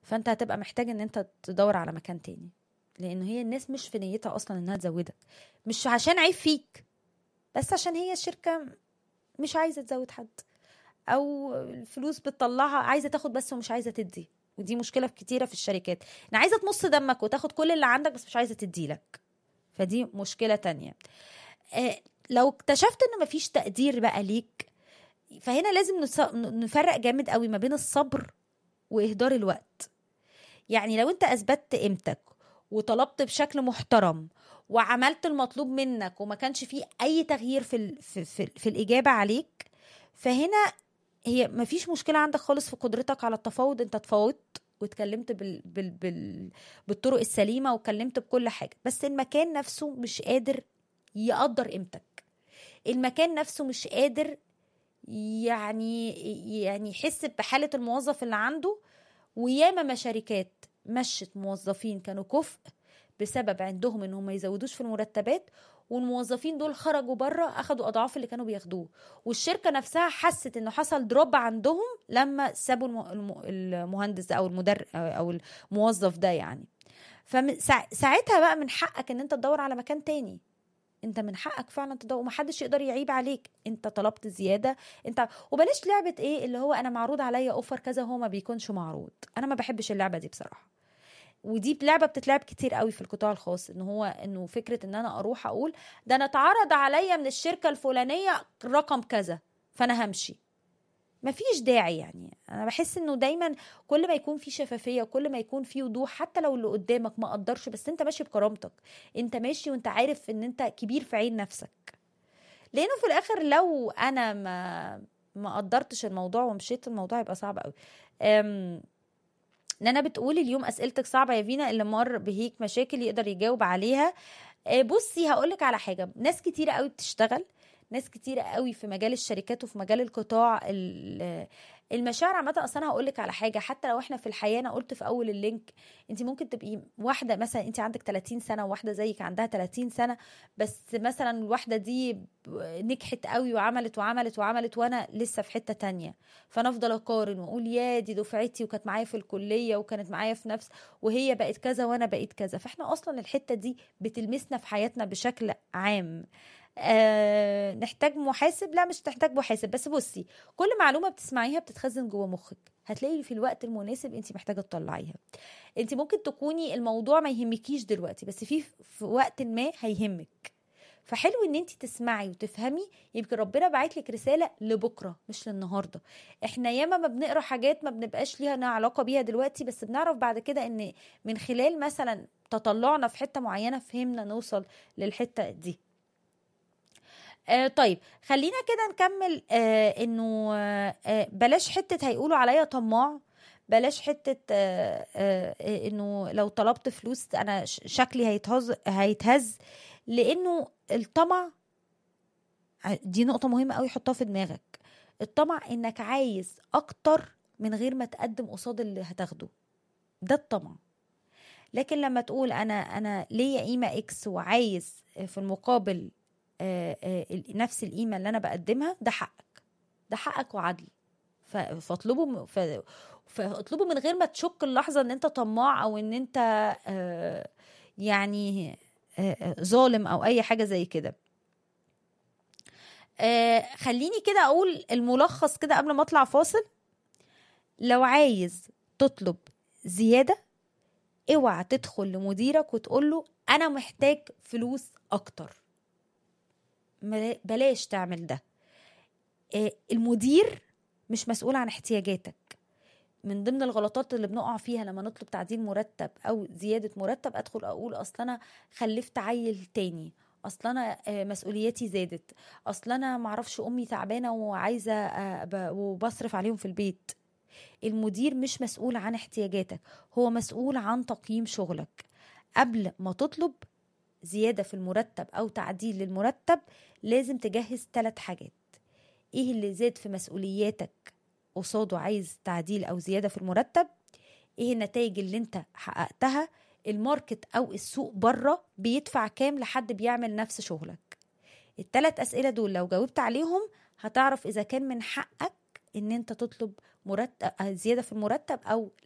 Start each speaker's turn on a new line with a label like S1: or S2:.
S1: فانت هتبقى محتاج ان انت تدور على مكان تاني لان هي الناس مش في نيتها اصلا انها تزودك مش عشان عيب فيك بس عشان هي الشركه مش عايزه تزود حد او الفلوس بتطلعها عايزه تاخد بس ومش عايزه تدي ودي مشكله كتيره في الشركات انا عايزه تمص دمك وتاخد كل اللي عندك بس مش عايزه تديلك فدي مشكله تانية آه لو اكتشفت ان مفيش تقدير بقى ليك فهنا لازم نص- نفرق جامد قوي ما بين الصبر واهدار الوقت يعني لو انت اثبتت قيمتك وطلبت بشكل محترم وعملت المطلوب منك وما كانش فيه اي تغيير في ال... في, في, في الاجابه عليك فهنا هي ما فيش مشكله عندك خالص في قدرتك على التفاوض انت تفاوضت واتكلمت بال... بال... بال... بالطرق السليمه واتكلمت بكل حاجه بس المكان نفسه مش قادر يقدر قيمتك المكان نفسه مش قادر يعني يعني يحس بحاله الموظف اللي عنده وياما ما شركات مشت موظفين كانوا كفء بسبب عندهم انهم ما يزودوش في المرتبات والموظفين دول خرجوا بره اخدوا اضعاف اللي كانوا بياخدوه والشركه نفسها حست انه حصل دروب عندهم لما سابوا الم- الم- المهندس ده او المدر او الموظف ده يعني فساعتها بقى من حقك ان انت تدور على مكان تاني انت من حقك فعلا تدور ومحدش يقدر يعيب عليك انت طلبت زياده انت وبلاش لعبه ايه اللي هو انا معروض عليا اوفر كذا هو ما بيكونش معروض انا ما بحبش اللعبه دي بصراحه ودي لعبه بتتلعب كتير قوي في القطاع الخاص ان هو انه فكره ان انا اروح اقول ده انا اتعرض عليا من الشركه الفلانيه رقم كذا فانا همشي مفيش داعي يعني انا بحس انه دايما كل ما يكون في شفافيه وكل ما يكون في وضوح حتى لو اللي قدامك ما قدرش بس انت ماشي بكرامتك انت ماشي وانت عارف ان انت كبير في عين نفسك لانه في الاخر لو انا ما ما قدرتش الموضوع ومشيت الموضوع يبقى صعب قوي أم... نانا بتقول اليوم اسئلتك صعبه يا فينا اللي مر بهيك مشاكل يقدر يجاوب عليها أه بصي هقولك على حاجه ناس كتيره قوي بتشتغل ناس كتيره قوي في مجال الشركات وفي مجال القطاع المشاعر عامه اصلا انا هقول لك على حاجه حتى لو احنا في الحياه انا قلت في اول اللينك انت ممكن تبقي واحده مثلا انت عندك 30 سنه وواحده زيك عندها 30 سنه بس مثلا الواحده دي نجحت قوي وعملت وعملت وعملت وانا لسه في حته تانية فانا افضل اقارن واقول يا دي دفعتي وكانت معايا في الكليه وكانت معايا في نفس وهي بقت كذا وانا بقيت كذا فاحنا اصلا الحته دي بتلمسنا في حياتنا بشكل عام آه نحتاج محاسب لا مش تحتاج محاسب بس بصي كل معلومه بتسمعيها بتتخزن جوه مخك هتلاقي في الوقت المناسب انت محتاجه تطلعيها انت ممكن تكوني الموضوع ما يهمكيش دلوقتي بس في في وقت ما هيهمك فحلو ان انت تسمعي وتفهمي يمكن ربنا باعت لك رساله لبكره مش للنهارده احنا ياما ما بنقرا حاجات ما بنبقاش ليها علاقه بيها دلوقتي بس بنعرف بعد كده ان من خلال مثلا تطلعنا في حته معينه فهمنا نوصل للحته دي آه طيب خلينا كده نكمل آه انه آه بلاش حته هيقولوا عليا طماع بلاش حته آه آه انه لو طلبت فلوس انا شكلي هيتهز هيتهز لانه الطمع دي نقطه مهمه قوي حطها في دماغك الطمع انك عايز اكتر من غير ما تقدم قصاد اللي هتاخده ده الطمع لكن لما تقول انا انا ليا قيمه اكس وعايز في المقابل آآ آآ نفس القيمة اللي أنا بقدمها ده حقك ده حقك وعدل فاطلبه فاطلبه من غير ما تشك اللحظة ان انت طماع او ان انت يعني ظالم او اي حاجة زي كده خليني كده اقول الملخص كده قبل ما اطلع فاصل لو عايز تطلب زيادة اوعى تدخل لمديرك وتقول له انا محتاج فلوس اكتر بلاش تعمل ده المدير مش مسؤول عن احتياجاتك من ضمن الغلطات اللي بنقع فيها لما نطلب تعديل مرتب او زياده مرتب ادخل اقول اصل انا خلفت عيل تاني اصل انا مسؤولياتي زادت اصل انا معرفش امي تعبانه وعايزه وبصرف عليهم في البيت المدير مش مسؤول عن احتياجاتك هو مسؤول عن تقييم شغلك قبل ما تطلب زياده في المرتب او تعديل للمرتب لازم تجهز ثلاث حاجات ايه اللي زاد في مسؤولياتك قصاده عايز تعديل او زياده في المرتب ايه النتائج اللي انت حققتها الماركت او السوق بره بيدفع كام لحد بيعمل نفس شغلك الثلاث اسئله دول لو جاوبت عليهم هتعرف اذا كان من حقك ان انت تطلب مرتب زياده في المرتب او